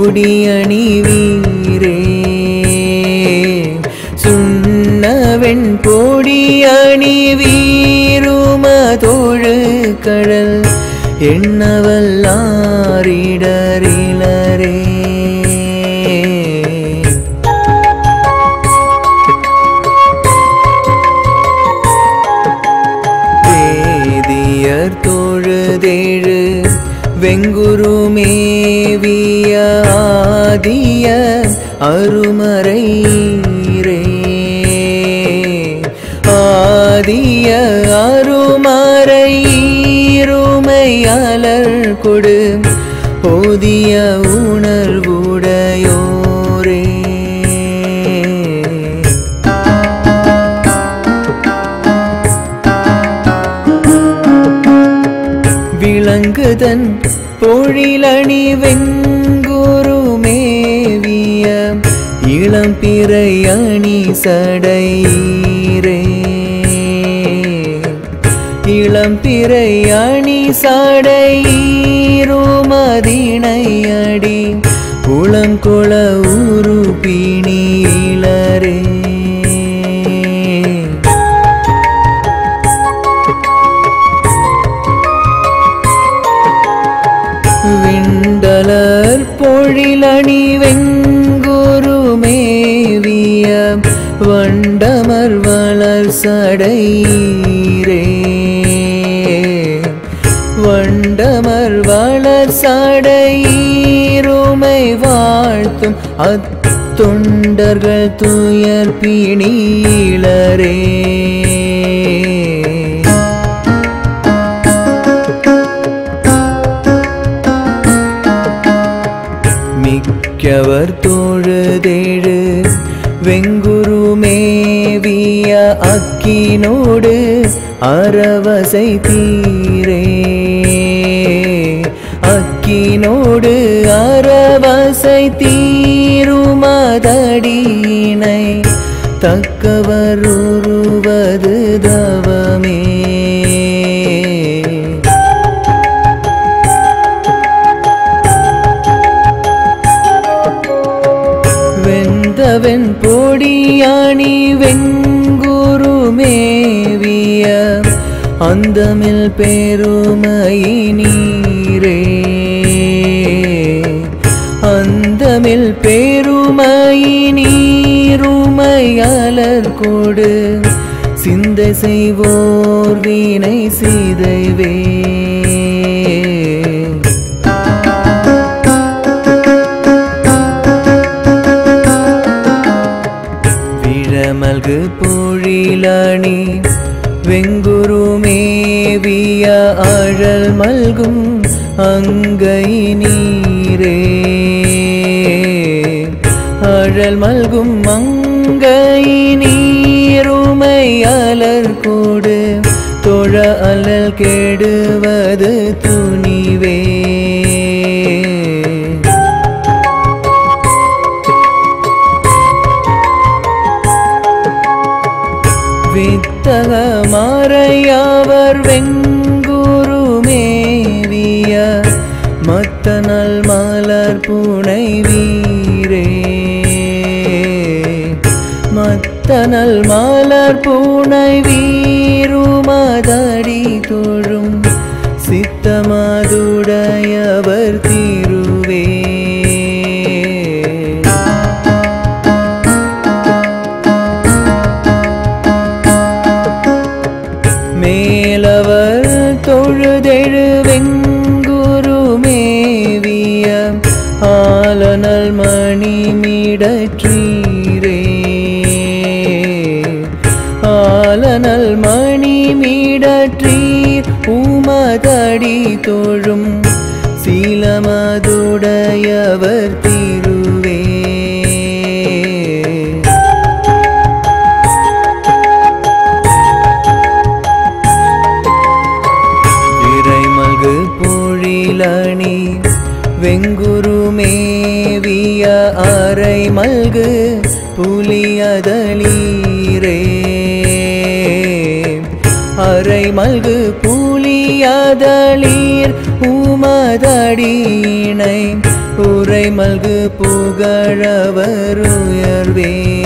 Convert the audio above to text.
கொடியணிவீரே சுண்ணவெண் கொடியணி வீரும தோழு கடல் எண்ணவல்லாரிடரிலரே வேதியர் தொழுதேழு வெங்குரு மேவிய ஆதிய அருமறைரே ஆதிய அருமறையிருமையாளர் கொடு போதிய உணர்வுடையோரே விளங்குதன் பொழிலணி வெங்குரு மேவிய இளம்பிறை அணி சடைரே இளம்பிறை அணி சடையிருமதினையடி உளங்கொள உருபிணிலரே விண்டலர் பொழிலணி வெங்குரு மேவிய வண்டமர் வளர் சடைரே வண்டமர் வளர் சடையிருமை வாழ்த்தும் அத்தொண்டர்கள் துயர் பிணிலரே மிக்கவர் தோழுதேழு வெங்குரு மேவிய அக்கினோடு அரவசை தீரே அக்கினோடு அரவசை தீருமதடியினை தக்கவர் உருவது தவமே வெந்தவன் பொடியாணி வெங்குரு மேவிய அந்தமில் பெருமையை நீரே அந்தமில் பெருமையை நீருமையாளர் கொடு சிந்தை செய்வோர் வீணை சிதைவே விழமல்கு பொழிலணி வெங்குரு மேவிய அழல் மல்கும் அங்கை நீரே அழல் மல்கும் அங்கை நீருமையாளர் கூடு தொழ அலல் கெடுவது துணிவே வித்தக மாறையாவர் வெங்குரு மேவிய மத்தனல் மலர் புனை வீரே மத்தனல் மலர் புனை வீருமதடி தொழும் சித்தமதுடையவர் தீருவே மேலவர் தொழுதெழு வெங்குரு மேவிய ஆலனல் மணி மிடற்றீரே ஆலனல் மணி மிடற்றீர் உமதடி தொழும் சீலமதுடையவர் திருவே விரைமல்கு பொழிலணி வெங்குரு மேவிய அரை மல்கு புலியதளீரே அரை மல்கு புலியதளீர் உமதடியினை உரை மல்கு புகழவர் உயர்வே